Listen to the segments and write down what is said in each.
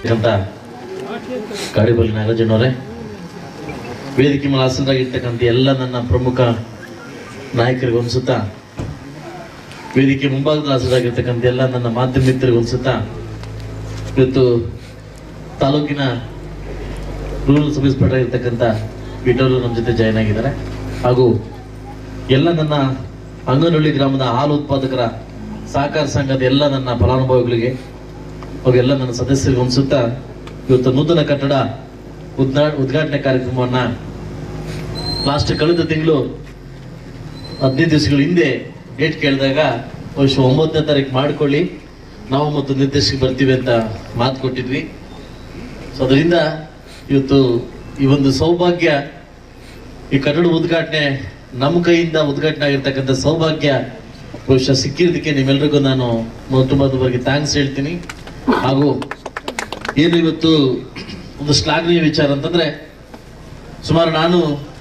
ಅಂತ ಕಾಡಿಬಲ್ಲಿ ನಾಗರಾಜನವರೇ ವೇದಿಕೆ ಮೇಲೆ ಆಸನರಾಗಿರ್ತಕ್ಕಂಥ ಎಲ್ಲ ನನ್ನ ಪ್ರಮುಖ ನಾಯಕರಿಗೆ ಅನ್ಸುತ್ತಾ ವೇದಿಕೆ ಮುಂಭಾಗದ ಆಸನರಾಗಿರ್ತಕ್ಕಂಥ ಎಲ್ಲ ನನ್ನ ಮಾಧ್ಯಮ ಮಿತ್ರರಿಗೆ ಅನ್ಸುತ್ತಾ ಇವತ್ತು ತಾಲೂಕಿನ ರೂರಲ್ ಸಬ್ ಇನ್ಸ್ಪೆಕ್ಟರ್ ಇರ್ತಕ್ಕಂಥ ಬಿಟ್ಟವರು ನಮ್ಮ ಜೊತೆ ಜಾಯ್ನ್ ಆಗಿದ್ದಾರೆ ಹಾಗೂ ಎಲ್ಲ ನನ್ನ ಅಂಗನಹಳ್ಳಿ ಗ್ರಾಮದ ಹಾಲು ಉತ್ಪಾದಕರ ಸಹಕಾರ ಸಂಘದ ಎಲ್ಲ ನನ್ನ ಫಲಾನುಭವಿಗಳಿಗೆ ಅವೆಲ್ಲ ನನ್ನ ಸದಸ್ಯರಿಗೆ ಅನ್ಸುತ್ತಾ ಇವತ್ತು ನೂತನ ಕಟ್ಟಡ ಉದ್ಘಾ ಉದ್ಘಾಟನೆ ಕಾರ್ಯಕ್ರಮವನ್ನ ಲಾಸ್ಟ್ ಕಳೆದ ತಿಂಗಳು ಹದಿನೈದು ದಿವಸಗಳ ಹಿಂದೆ ಡೇಟ್ ಕೇಳಿದಾಗ ಬಹುಶಃ ಒಂಬತ್ತನೇ ತಾರೀಕು ಮಾಡ್ಕೊಳ್ಳಿ ನಾವು ಮತ್ತು ನಿರ್ದೇಶಕ ಬರ್ತೀವಿ ಅಂತ ಮಾತು ಕೊಟ್ಟಿದ್ವಿ ಸೊ ಅದರಿಂದ ಇವತ್ತು ಈ ಒಂದು ಸೌಭಾಗ್ಯ ಈ ಕಟ್ಟಡ ಉದ್ಘಾಟನೆ ನಮ್ಮ ಕೈಯಿಂದ ಉದ್ಘಾಟನೆ ಆಗಿರ್ತಕ್ಕಂಥ ಸೌಭಾಗ್ಯ ಬಹುಶಃ ಸಿಕ್ಕಿರೋದಕ್ಕೆ ನಿಮ್ಮೆಲ್ರಿಗೂ ನಾನು ಮೊಟ್ಟ ಮೊದಲವಾಗಿ ಥ್ಯಾಂಕ್ಸ್ ಹೇಳ್ತೀನಿ ಹಾಗೂ ಏನು ಇವತ್ತು ಒಂದು ಶ್ಲಾಘನೀಯ ವಿಚಾರ ಅಂತಂದ್ರೆ ಸುಮಾರು ನಾನು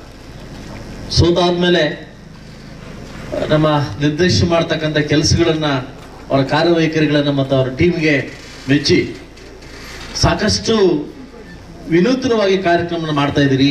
ಸೋತಾದ್ಮೇಲೆ ನಮ್ಮ ನಿರ್ದೇಶನ ಮಾಡ್ತಕ್ಕಂಥ ಕೆಲಸಗಳನ್ನ ಅವರ ಕಾರ್ಯವೈಖರಿಗಳನ್ನ ಮತ್ತು ಅವರ ಟೀಮ್ಗೆ ಮೆಚ್ಚಿ ಸಾಕಷ್ಟು ವಿನೂತನವಾಗಿ ಕಾರ್ಯಕ್ರಮ ಮಾಡ್ತಾ ಇದ್ದೀರಿ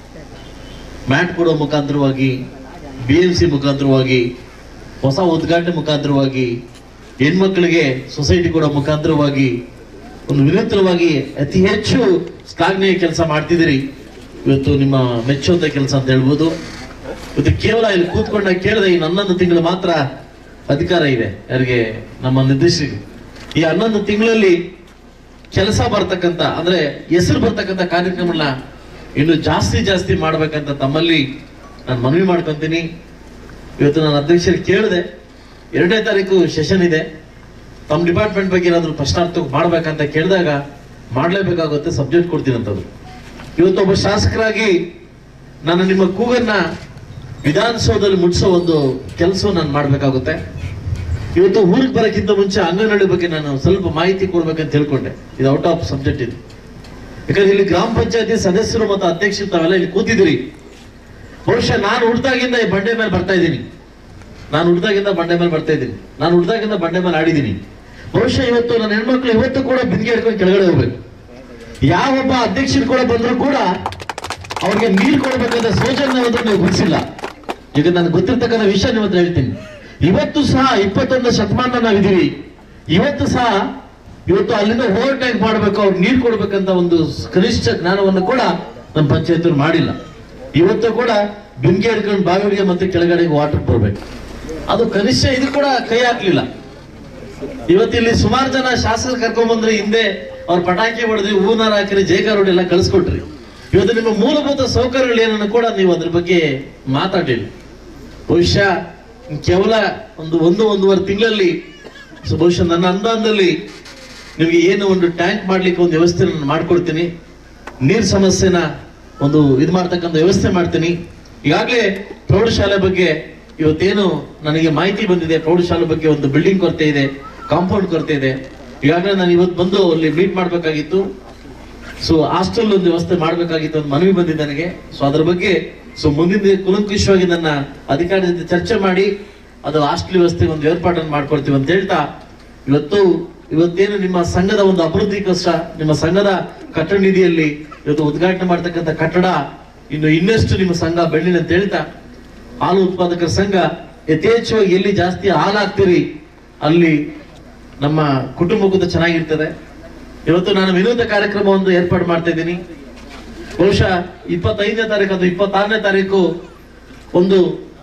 ಮ್ಯಾಟ್ ಕೊಡೋ ಮುಖಾಂತರವಾಗಿ ಬಿ ಎಂ ಸಿ ಮುಖಾಂತರವಾಗಿ ಹೊಸ ಉದ್ಘಾಟನೆ ಮುಖಾಂತರವಾಗಿ ಹೆಣ್ಮಕ್ಳಿಗೆ ಸೊಸೈಟಿ ಕೊಡೋ ಮುಖಾಂತರವಾಗಿ ಒಂದು ವಿನೂತನವಾಗಿ ಅತಿ ಹೆಚ್ಚು ಶ್ಲಾಘನೀಯ ಕೆಲಸ ಮಾಡ್ತಿದ್ದೀರಿ ಇವತ್ತು ನಿಮ್ಮ ಮೆಚ್ಚುವಂತ ಕೆಲಸ ಅಂತ ಹೇಳ್ಬೋದು ಇವತ್ತು ಕೇವಲ ಇಲ್ಲಿ ಕೂತ್ಕೊಂಡಾಗ ಕೇಳಿದೆ ಇನ್ನು ಹನ್ನೊಂದು ತಿಂಗಳು ಮಾತ್ರ ಅಧಿಕಾರ ಇದೆ ಯಾರಿಗೆ ನಮ್ಮ ನಿರ್ದೇಶಕರಿಗೆ ಈ ಹನ್ನೊಂದು ತಿಂಗಳಲ್ಲಿ ಕೆಲಸ ಬರ್ತಕ್ಕಂಥ ಅಂದ್ರೆ ಹೆಸರು ಬರ್ತಕ್ಕಂಥ ಕಾರ್ಯಕ್ರಮನ ಇನ್ನು ಜಾಸ್ತಿ ಜಾಸ್ತಿ ಮಾಡ್ಬೇಕಂತ ತಮ್ಮಲ್ಲಿ ನಾನು ಮನವಿ ಮಾಡ್ಕೊಂತೀನಿ ಇವತ್ತು ನಾನು ಅಧ್ಯಕ್ಷರಿಗೆ ಕೇಳಿದೆ ಎರಡನೇ ತಾರೀಕು ಸೆಷನ್ ಇದೆ ತಮ್ಮ ಡಿಪಾರ್ಟ್ಮೆಂಟ್ ಬಗ್ಗೆ ಏನಾದ್ರು ಪ್ರಶ್ನಾರ್ಥ ಮಾಡ್ಬೇಕಂತ ಕೇಳಿದಾಗ ಮಾಡ್ಲೇಬೇಕಾಗುತ್ತೆ ಸಬ್ಜೆಕ್ಟ್ ಕೊಡ್ತೀನಂತದ್ದು ಇವತ್ತು ಒಬ್ಬ ಶಾಸಕರಾಗಿ ನಾನು ನಿಮ್ಮ ಕೂಗನ್ನ ವಿಧಾನಸೌಧದಲ್ಲಿ ಮುಟ್ಸೋ ಒಂದು ಕೆಲಸ ನಾನು ಮಾಡ್ಬೇಕಾಗುತ್ತೆ ಇವತ್ತು ಊರಿಗೆ ಬರೋಕ್ಕಿಂತ ಮುಂಚೆ ಅಂಗನಹಳ್ಳಿ ಬಗ್ಗೆ ನಾನು ಸ್ವಲ್ಪ ಮಾಹಿತಿ ಕೊಡ್ಬೇಕಂತ ತಿಳ್ಕೊಂಡೆ ಇದು ಔಟ್ ಆಫ್ ಸಬ್ಜೆಕ್ಟ್ ಇದು ಯಾಕಂದ್ರೆ ಇಲ್ಲಿ ಗ್ರಾಮ ಪಂಚಾಯತಿ ಸದಸ್ಯರು ಮತ್ತು ಅಧ್ಯಕ್ಷರು ತಾವೆಲ್ಲ ಇಲ್ಲಿ ಕೂತಿದ್ದೀರಿ ಬಹುಶಃ ನಾನು ಹುಡ್ದಾಗಿಂದ ಈ ಬಂಡೆ ಮೇಲೆ ಬರ್ತಾ ಇದ್ದೀನಿ ನಾನು ಹುಡ್ದಾಗಿಂದ ಬಂಡೆ ಮೇಲೆ ಬರ್ತಾ ಇದ್ದೀನಿ ನಾನು ಹುಡ್ದಾಗಿಂದ ಬಂಡೆ ಮೇಲೆ ಆಡಿದ್ದೀನಿ ಬಹುಶಃ ಇವತ್ತು ನನ್ನ ಹೆಣ್ಮಕ್ಳು ಇವತ್ತು ಕೂಡ ಬಿಂದಿಗೆ ಹಿಡ್ಕೊಂಡು ಕೆಳಗಡೆ ಹೋಗ್ಬೇಕು ಯಾವೊಬ್ಬ ಅಧ್ಯಕ್ಷರು ಕೂಡ ಬಂದ್ರು ಕೂಡ ಅವ್ರಿಗೆ ನೀರು ಕೊಡ್ಬೇಕಂತ ಸೌಜನ್ಯವನ್ನು ನೀವು ಗುರುತಿಸಿಲ್ಲ ಈಗ ನನಗೆ ಗೊತ್ತಿರ್ತಕ್ಕಂಥ ವಿಷಯ ನಿಮ್ಮ ಹತ್ರ ಹೇಳ್ತೀನಿ ಇವತ್ತು ಸಹ ಇಪ್ಪತ್ತೊಂದು ಶತಮಾನ ನಾವಿದ್ದೀವಿ ಇವತ್ತು ಸಹ ಇವತ್ತು ಅಲ್ಲಿಂದ ಓವರ್ ಟ್ಯಾಂಕ್ ಮಾಡ್ಬೇಕು ಅವ್ರು ನೀರು ಕೊಡ್ಬೇಕಂತ ಒಂದು ಕನಿಷ್ಠ ಜ್ಞಾನವನ್ನು ಕೂಡ ನಮ್ಮ ಪಂಚಾಯತ್ ಮಾಡಿಲ್ಲ ಇವತ್ತು ಕೂಡ ಬಿಂಗೆ ಹಿಡ್ಕೊಂಡು ಬಾವಿಗೆ ಮತ್ತೆ ಕೆಳಗಡೆಗೆ ವಾಟರ್ ಬರ್ಬೇಕು ಅದು ಕನಿಷ್ಠ ಇದು ಕೂಡ ಕೈ ಹಾಕ್ಲಿಲ್ಲ ಇವತ್ತಿಲ್ಲಿ ಸುಮಾರು ಜನ ಶಾಸಕರು ಕರ್ಕೊಂಡ್ ಬಂದ್ರೆ ಹಿಂದೆ ಅವ್ರ ಪಟಾಕಿ ಹೊಡೆದ್ರಿ ಹೂನಾರ ಹಾಕಿರಿ ಜೈಕಾರ ಹೊಡಿ ಎಲ್ಲ ಕಳಿಸ್ಕೊಟ್ರಿ ಇವತ್ತು ನಿಮ್ಮ ಮೂಲಭೂತ ಸೌಕರ್ಯಗಳು ಏನನ್ನು ಕೂಡ ನೀವು ಅದ್ರ ಬಗ್ಗೆ ಮಾತಾಡಲಿಲ್ಲ ಬಹುಶಃ ಕೇವಲ ಒಂದು ಒಂದು ಒಂದೂವರೆ ತಿಂಗಳಲ್ಲಿ ಸೊ ಬಹುಶಃ ನನ್ನ ಅನುದಾನದಲ್ಲಿ ನಿಮಗೆ ಏನು ಒಂದು ಟ್ಯಾಂಕ್ ಮಾಡ್ಲಿಕ್ಕೆ ಒಂದು ವ್ಯವಸ್ಥೆ ನಾನು ಮಾಡ್ಕೊಡ್ತೀನಿ ನೀರ್ ಸಮಸ್ಯೆನ ಒಂದು ಇದು ಮಾಡ್ತಕ್ಕಂಥ ವ್ಯವಸ್ಥೆ ಮಾಡ್ತೀನಿ ಈಗಾಗಲೇ ಪ್ರೌಢಶಾಲೆ ಬಗ್ಗೆ ಇವತ್ತೇನು ನನಗೆ ಮಾಹಿತಿ ಬಂದಿದೆ ಪ್ರೌಢಶಾಲೆ ಬಗ್ಗೆ ಒಂದು ಬಿಲ್ಡಿಂಗ್ ಕೊರತೆ ಇದೆ ಕಾಂಪೌಂಡ್ ಕೊರತೆ ಇದೆ ಈಗಾಗಲೇ ನಾನು ಇವತ್ತು ಬಂದು ಅಲ್ಲಿ ಮೀಟ್ ಮಾಡ್ಬೇಕಾಗಿತ್ತು ಸೊ ಹಾಸ್ಟೆಲ್ ಒಂದು ವ್ಯವಸ್ಥೆ ಮಾಡಬೇಕಾಗಿತ್ತು ಅಂತ ಮನವಿ ಬಂದಿದೆ ನನಗೆ ಸೊ ಅದ್ರ ಬಗ್ಗೆ ಸೊ ಮುಂದಿನ ದಿನ ಕುಲಂಕುಷವಾಗಿ ನನ್ನ ಅಧಿಕಾರಿ ಜೊತೆ ಚರ್ಚೆ ಮಾಡಿ ಅದು ಹಾಸ್ಟೆಲ್ ವ್ಯವಸ್ಥೆ ಒಂದು ಏರ್ಪಾಟನ್ನು ಮಾಡ್ಕೊಡ್ತೀವಿ ಅಂತ ಹೇಳ್ತಾ ಇವತ್ತು ಇವತ್ತೇನು ನಿಮ್ಮ ಸಂಘದ ಒಂದು ಅಭಿವೃದ್ಧಿ ಕಷ್ಟ ನಿಮ್ಮ ಸಂಘದ ಕಟ್ಟಡ ನಿಧಿಯಲ್ಲಿ ಇವತ್ತು ಉದ್ಘಾಟನೆ ಮಾಡ್ತಕ್ಕಂಥ ಕಟ್ಟಡ ಇನ್ನು ಇನ್ನಷ್ಟು ನಿಮ್ಮ ಸಂಘ ಬೆಳ್ಳಿನ ಅಂತ ಹೇಳ್ತಾ ಹಾಲು ಉತ್ಪಾದಕರ ಸಂಘ ಯಥೇಚ್ಛವಾಗಿ ಎಲ್ಲಿ ಜಾಸ್ತಿ ಹಾಲು ಹಾಕ್ತೀರಿ ಅಲ್ಲಿ ನಮ್ಮ ಕುಟುಂಬ ಕೂಡ ಚೆನ್ನಾಗಿರ್ತದೆ ಇವತ್ತು ನಾನು ವಿನೂತ ಕಾರ್ಯಕ್ರಮ ಒಂದು ಏರ್ಪಾಡು ಮಾಡ್ತಾ ಇದ್ದೀನಿ ಬಹುಶಃ ಇಪ್ಪತ್ತೈದನೇ ತಾರೀಕು ಅದು ಇಪ್ಪತ್ತಾರನೇ ತಾರೀಕು ಒಂದು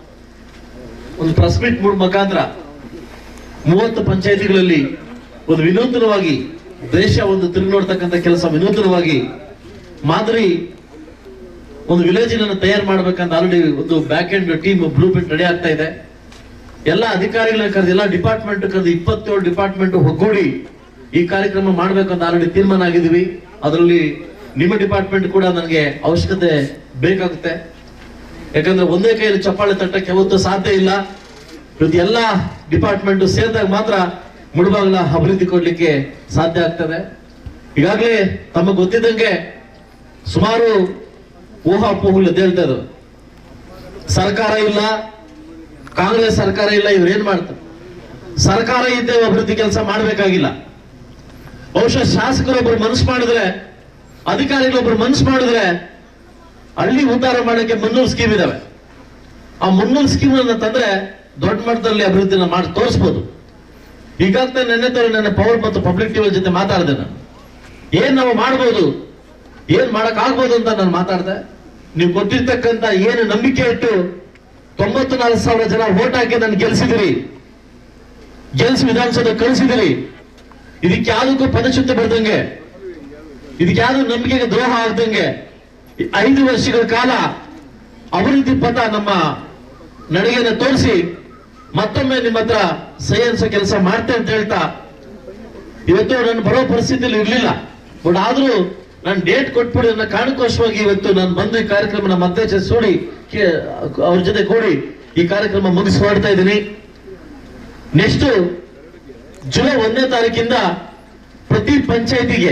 ಒಂದು ಪ್ರೆಸ್ ಮೀಟ್ ಮುಖಾಂತರ ಮೂವತ್ತು ಪಂಚಾಯತಿಗಳಲ್ಲಿ ಒಂದು ವಿನೂತನವಾಗಿ ದೇಶ ಒಂದು ತಿರುಗಿ ನೋಡ್ತಕ್ಕಂಥ ಕೆಲಸ ವಿನೂತನವಾಗಿ ಮಾದರಿ ಒಂದು ವಿಲೇಜ್ ಅನ್ನು ತಯಾರು ಮಾಡ್ಬೇಕಂತ ಆಲ್ರೆಡಿ ಒಂದು back end team blueprint ready ಆಗ್ತಾ ಇದೆ ಎಲ್ಲ ಅಧಿಕಾರಿಗಳನ್ನ ಕರೆದು ಎಲ್ಲ ಡಿಪಾರ್ಟ್ಮೆಂಟ್ ಕರೆದು ಇಪ್ಪತ್ತೇಳು ಡಿಪಾರ್ಟ್ಮೆಂಟ್ ಒಗ್ಗೂಡಿ ಈ ಕಾರ್ಯಕ್ರಮ ಮಾಡ್ಬೇಕಂತ ಆಲ್ರೆಡಿ ತೀರ್ಮಾನ ಆಗಿದ್ದೀವಿ ಅದರಲ್ಲಿ ನಿಮ್ಮ ಡಿಪಾರ್ಟ್ಮೆಂಟ್ ಕೂಡ ನನಗೆ ಅವಶ್ಯಕತೆ ಬೇಕಾಗುತ್ತೆ ಯಾಕಂದ್ರೆ ಒಂದೇ ಕೈಯಲ್ಲಿ ಚಪ್ಪಾಳೆ ತಟ್ಟಕ್ಕೆ ಯಾವತ್ತೂ ಸಾಧ್ಯ ಇಲ್ಲ ಇವತ್ತು ಎಲ್ಲ ಡಿಪಾರ್ಟ್ಮೆಂಟ್ ಸೇರಿದಾಗ ಮಾತ್ರ ಮುಳುಬಾಗಿಲ ಅಭಿವೃದ್ಧಿ ಕೊಡ್ಲಿಕ್ಕೆ ಸಾಧ್ಯ ಆಗ್ತದೆ ಈಗಾಗಲೇ ತಮಗೆ ಗೊತ್ತಿದ್ದಂಗೆ ಸುಮಾರು ಊಹಾಪೋಹಗಳು ಎದ್ದೇಳ್ತಾ ಇದಾವೆ ಸರ್ಕಾರ ಇಲ್ಲ ಕಾಂಗ್ರೆಸ್ ಸರ್ಕಾರ ಇಲ್ಲ ಇವ್ರು ಏನ್ ಮಾಡ್ತಾರೆ ಸರ್ಕಾರ ಇದ್ದೇ ಅಭಿವೃದ್ಧಿ ಕೆಲಸ ಮಾಡಬೇಕಾಗಿಲ್ಲ ಬಹುಶಃ ಶಾಸಕರೊಬ್ರು ಮನಸ್ಸು ಮಾಡಿದ್ರೆ ಅಧಿಕಾರಿಗಳೊಬ್ರು ಮನಸ್ಸು ಮಾಡಿದ್ರೆ ಹಳ್ಳಿ ಉದ್ಧಾರ ಮಾಡಕ್ಕೆ ಮುನ್ನೂರು ಸ್ಕೀಮ್ ಇದಾವೆ ಆ ಮುನ್ನೂರು ಸ್ಕೀಮ್ ಅನ್ನ ತಂದ್ರೆ ದೊಡ್ಡ ಮಟ್ಟದಲ್ಲಿ ಅಭಿವೃದ್ಧಿನ ಮಾಡಿ ತೋರಿಸ್ಬೋದು ಈಗಾಗಲೇ ನೆನ್ನೆ ತರ ನನ್ನ ಪವರ್ ಮತ್ತು ಪಬ್ಲಿಕ್ ಟಿವಿ ಜೊತೆ ಮಾತಾಡಿದೆ ನಾನು ಏನ್ ನಾವು ಮಾಡ್ಬೋದು ಏನ್ ಮಾಡಕ್ ಆಗ್ಬೋದು ಅಂತ ನಾನು ಮಾತಾಡಿದೆ ನೀವು ಕೊಟ್ಟಿರ್ತಕ್ಕಂತ ಏನು ನಂಬಿಕೆ ಇಟ್ಟು ತೊಂಬತ್ತು ನಾಲ್ಕು ಸಾವಿರ ಜನ ವೋಟ್ ಹಾಕಿ ನಾನು ಗೆಲ್ಸಿದಿರಿ ಗೆಲ್ಸಿ ವಿಧಾನಸೌಧ ಕಳಿಸಿದಿರಿ ಇದಕ್ಕೆ ಯಾವುದಕ್ಕೂ ಪದಚ್ಯುತಿ ಬರ್ದಂಗೆ ಇದಕ್ಕೆ ಯಾವ್ದು ನಂಬಿಕೆಗೆ ದ್ರೋಹ ಆಗ್ದಂಗೆ ಈ ಐದು ವರ್ಷಗಳ ಕಾಲ ಅಭಿವೃದ್ಧಿ ಪಥ ನಮ್ಮ ನಡಿಗೆನ ತೋರಿಸಿ ಮತ್ತೊಮ್ಮೆ ನಿಮ್ಮ ಹತ್ರ ಸಹಿ ಅನ್ಸೋ ಕೆಲಸ ಮಾಡ್ತೇನೆ ಅಂತ ಹೇಳ್ತಾ ಇವತ್ತು ನಾನು ಬರೋ ಪರಿಸ್ಥಿತಿಯಲ್ಲಿ ಇರ್ಲಿಲ್ಲ ಬಟ್ ಆದ್ರೂ ನಾನು ಡೇಟ್ ಕೊಟ್ಬಿಡಿ ಅನ್ನೋ ಕಾರಣಕ್ಕೋಸ್ಕರವಾಗಿ ಇವತ್ತು ನಾನು ಬಂದು ಈ ಕಾರ್ಯಕ್ರಮ ನಮ್ಮ ಅಧ್ಯಕ್ಷ ಸೂಡಿ ಕೇ- ಅವ್ರ ಜೊತೆ ಕೂಡಿ ಈ ಕಾರ್ಯಕ್ರಮ ಮುಗಿಸಿ ಮಾಡ್ತಾ ಇದ್ದೀನಿ ನೆಕ್ಸ್ಟ್ ಜುಲೈ ಒಂದನೇ ತಾರೀಕಿಂದ ಪ್ರತಿ ಪಂಚಾಯತಿಗೆ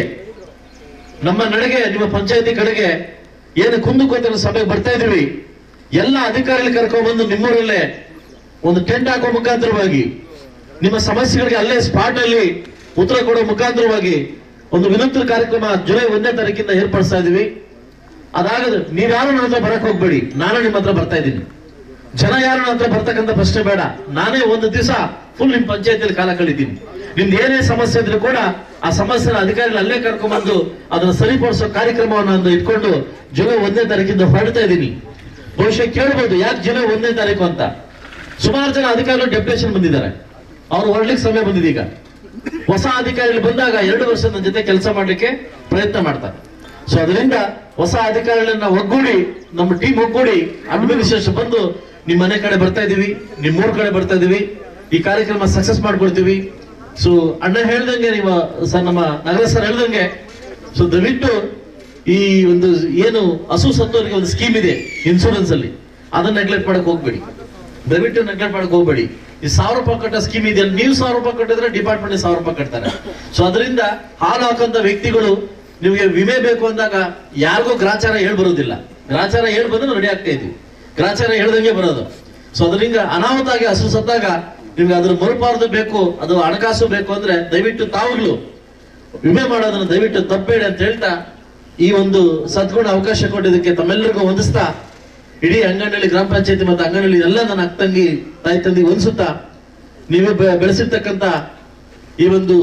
ನಮ್ಮ ನಡೆಗೆ ನಿಮ್ಮ ಪಂಚಾಯತಿ ಕಡೆಗೆ ಏನು ಕುಂದುಕೊರತೆ ಸಭೆಗೆ ಬರ್ತಾ ಇದೀವಿ ಎಲ್ಲ ಅಧಿಕಾರಿಗಳು ಕರ್ಕೊಂಡ್ಬಂದು ನಿಮ್ಮೂರಲ್ಲೇ ಒಂದು ಟೆಂಟ್ ಹಾಕೋ ಮುಖಾಂತರವಾಗಿ ನಿಮ್ಮ ಸಮಸ್ಯೆಗಳಿಗೆ ಅಲ್ಲೇ ಸ್ಪಾಟ್ ಅಲ್ಲಿ ಉತ್ತರ ಕೊಡೋ ಮುಖಾಂತರವಾಗಿ ಒಂದು ವಿನೂತ್ನ ಕಾರ್ಯಕ್ರಮ ಜುಲೈ ಒಂದನೇ ತಾರೀಕಿಂದ ಏರ್ಪಡಿಸ್ತಾ ಇದೀವಿ ಅದಾಗದು ನೀವ್ಯಾರು ನನ್ನ ಹತ್ರ ಬರಕ್ ಹೋಗ್ಬೇಡಿ ನಾನು ನಿಮ್ಮ ಹತ್ರ ಬರ್ತಾ ಇದ್ದೀನಿ ಜನ ಯಾರು ನನ್ನ ಹತ್ರ ಬರ್ತಕ್ಕಂಥ ಪ್ರಶ್ನೆ ಬೇಡ ನಾನೇ ಒಂದು ದಿವಸ ಫುಲ್ ನಿಮ್ ಪಂಚಾಯತಿಯಲ್ಲಿ ಕಾಲ ಕಳಿತೀನಿ ನಿಮ್ದು ಏನೇ ಸಮಸ್ಯೆ ಇದ್ರೂ ಕೂಡ ಆ ಸಮಸ್ಯೆನ ಅಧಿಕಾರಿಗಳು ಅಲ್ಲೇ ಕರ್ಕೊಂಡ್ಬಂದು ಅದನ್ನ ಸರಿಪಡಿಸೋ ಕಾರ್ಯಕ್ರಮವನ್ನು ಒಂದು ಇಟ್ಕೊಂಡು ಜುಲೈ ಒಂದನೇ ತಾರೀಕಿಂದ ಹೊರಡ್ತಾ ಇದ್ದೀನಿ ಬಹುಶಃ ಕೇಳ್ಬೋದು ಯಾಕೆ ಜುಲೈ ಒಂದನೇ ತಾರೀಕು ಅಂತ ಸುಮಾರು ಜನ ಅಧಿಕಾರಿಗಳು ಡೆಪ್ಯುಟೇಷನ್ ಬಂದಿದ್ದಾರೆ ಅವ್ರು ಹೊರಡ್ಲಿಕ್ಕೆ ಸಮಯ ಬಂದಿದೆ ಈಗ ಹೊಸ ಅಧಿಕಾರಿಗಳು ಬಂದಾಗ ಎರಡು ವರ್ಷ ನನ್ನ ಜೊತೆ ಕೆಲಸ ಮಾಡ್ಲಿಕ್ಕೆ ಪ್ರಯತ್ನ ಮಾಡ್ತಾರೆ ಸೊ ಅದರಿಂದ ಹೊಸ ಅಧಿಕಾರಿಗಳನ್ನ ಒಗ್ಗೂಡಿ ನಮ್ಮ ಟೀಮ್ ಒಗ್ಗೂಡಿ ಅಡ್ಮಿನಿಸ್ಟ್ರೇಷನ್ ಬಂದು ನಿಮ್ ಮನೆ ಕಡೆ ಬರ್ತಾ ಇದೀವಿ ನಿಮ್ ಊರ್ ಕಡೆ ಬರ್ತಾ ಇದೀವಿ ಈ ಕಾರ್ಯಕ್ರಮ ಸಕ್ಸಸ್ ಮಾಡ್ಕೊಡ್ತೀವಿ ಸೊ ಅಣ್ಣ ಹೇಳ್ದಂಗೆ ನೀವು ಸರ್ ನಮ್ಮ ನಗರ ಸರ್ ಹೇಳ್ದಂಗೆ ಸೊ ದಯವಿಟ್ಟು ಈ ಒಂದು ಏನು ಹಸು ಸತ್ತೋರಿಗೆ ಒಂದು ಸ್ಕೀಮ್ ಇದೆ ಇನ್ಸೂರೆನ್ಸ್ ಅಲ್ಲಿ ಅದನ್ನ ನೆಗ್ಲೆಕ್ಟ್ ಮಾಡಕ್ ಹೋಗ್ಬೇಡಿ ದಯವಿಟ್ಟು ನೆಗ್ಲೆಕ್ಟ್ ಮಾಡಕ್ ಹೋಗ್ಬೇಡಿ ಈ ಸಾವಿರ ರೂಪಾಯಿ ಕಟ್ಟೋ ಸ್ಕೀಮ್ ಇದೆ ನೀವು ಸಾವಿರ ರೂಪಾಯಿ ಕಟ್ಟಿದ್ರೆ ಡಿಪಾರ್ಟ್ಮೆಂಟ್ ಸಾವಿರ ರೂಪಾಯಿ ಕಟ್ತಾರೆ ಸೊ ಅದರಿಂದ ಹಾಲು ಹಾಕಂತ ವ್ಯಕ್ತಿಗಳು ನಿಮಗೆ ವಿಮೆ ಬೇಕು ಅಂದಾಗ ಯಾರಿಗೂ ಗ್ರಾಚಾರ ಹೇಳ್ ಬರೋದಿಲ್ಲ ಗ್ರಾಚಾರ ಹೇಳ್ ಬಂದ್ರೆ ರೆಡಿ ಆಗ್ತಾ ಇದೀವಿ ಗ್ರಾಚಾರ ಹೇಳ್ದಂಗೆ ಬರೋದು ಸೊ ಅದರಿಂದ ಅನಾಹುತ ಆಗಿ ಹಸು ಸತ್ತಾಗ ನಿಮ್ಗೆ ಅದ್ರ ಮರುಪಾವತಿ ಬೇಕು ಅದು ಹಣಕಾಸು ಬೇಕು ಅಂದ್ರೆ ದಯವಿಟ್ಟು ತಾವುಗಳು ವಿಮೆ ಮಾಡೋದನ್ನ ದಯವಿಟ್ಟು ತಪ್ಪಬೇಡಿ ಅಂತ ಹೇಳ್ತಾ ಈ ಒಂದು ಸದ್ಗುಣ ಅವಕಾಶ ಕೊಟ್ಟಿದ್ದಕ್ಕೆ ತಮ್ಮೆಲ್ಲರಿಗೂ ಹೊಂದಿಸ್ತಾ ಇಡೀ ಅಂಗನಹಳ್ಳಿ ಗ್ರಾಮ ಪಂಚಾಯತಿ ಮತ್ತು ಅಂಗನಹಳ್ಳಿ ಎಲ್ಲ ನನ್ನ ಅಕ್ಕ ತಂಗಿ ತಾಯಿ ತಂದಿ ಹೊಂದಿಸುತ್ತಾ ನೀವೇ ಬೆ- ಬೆಳೆಸಿರ್ತಕ್ಕಂತ ಈ ಒಂದು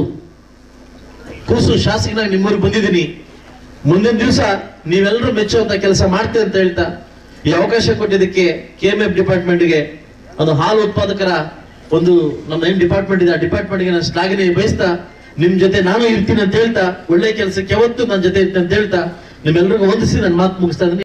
ಕೂಸು ಶಾಸಕನಾಗಿ ನಿಮ್ಮೂರಿಗೆ ಬಂದಿದ್ದೀನಿ ಮುಂದಿನ ದಿವಸ ನೀವೆಲ್ಲರೂ ಮೆಚ್ಚುವಂತ ಕೆಲಸ ಮಾಡ್ತೇವೆ ಅಂತ ಹೇಳ್ತಾ ಈ ಅವಕಾಶ ಕೊಟ್ಟಿದ್ದಕ್ಕೆ ಕೆ ಎಂ ಎಫ್ ಡಿಪಾರ್ಟ್ಮೆಂಟ್ಗೆ ಒಂದು ಹಾಲು ಉತ್ಪಾದಕರ ಒಂದು ನಮ್ಮ ಏನ್ ಡಿಪಾರ್ಟ್ಮೆಂಟ್ ಇದೆ ಆ ಡಿಪಾರ್ಟ್ಮೆಂಟ್ಗೆ ನಾನು ಶ್ಲಾಘನೆ ಬಯಸ್ತಾ ನಿಮ್ ಜೊತೆ ನಾನು ಇರ್ತೀನಿ ಅಂತ ಹೇಳ್ತಾ ಒಳ್ಳೆ ಕೆಲಸಕ್ಕೆ ಯಾವತ್ತು ನನ್ನ ಜೊತೆ ಇರ್ತೀನಿ ಅಂತ ಹೇಳ್ತಾ ನಿಮ್ಮೆಲ್ಲರಿಗೂ ಹೊಂದಿಸಿ ನನ್ನ ಮಾತು ಮುಗಿಸ್ತಾ ಇದ್ದೀನಿ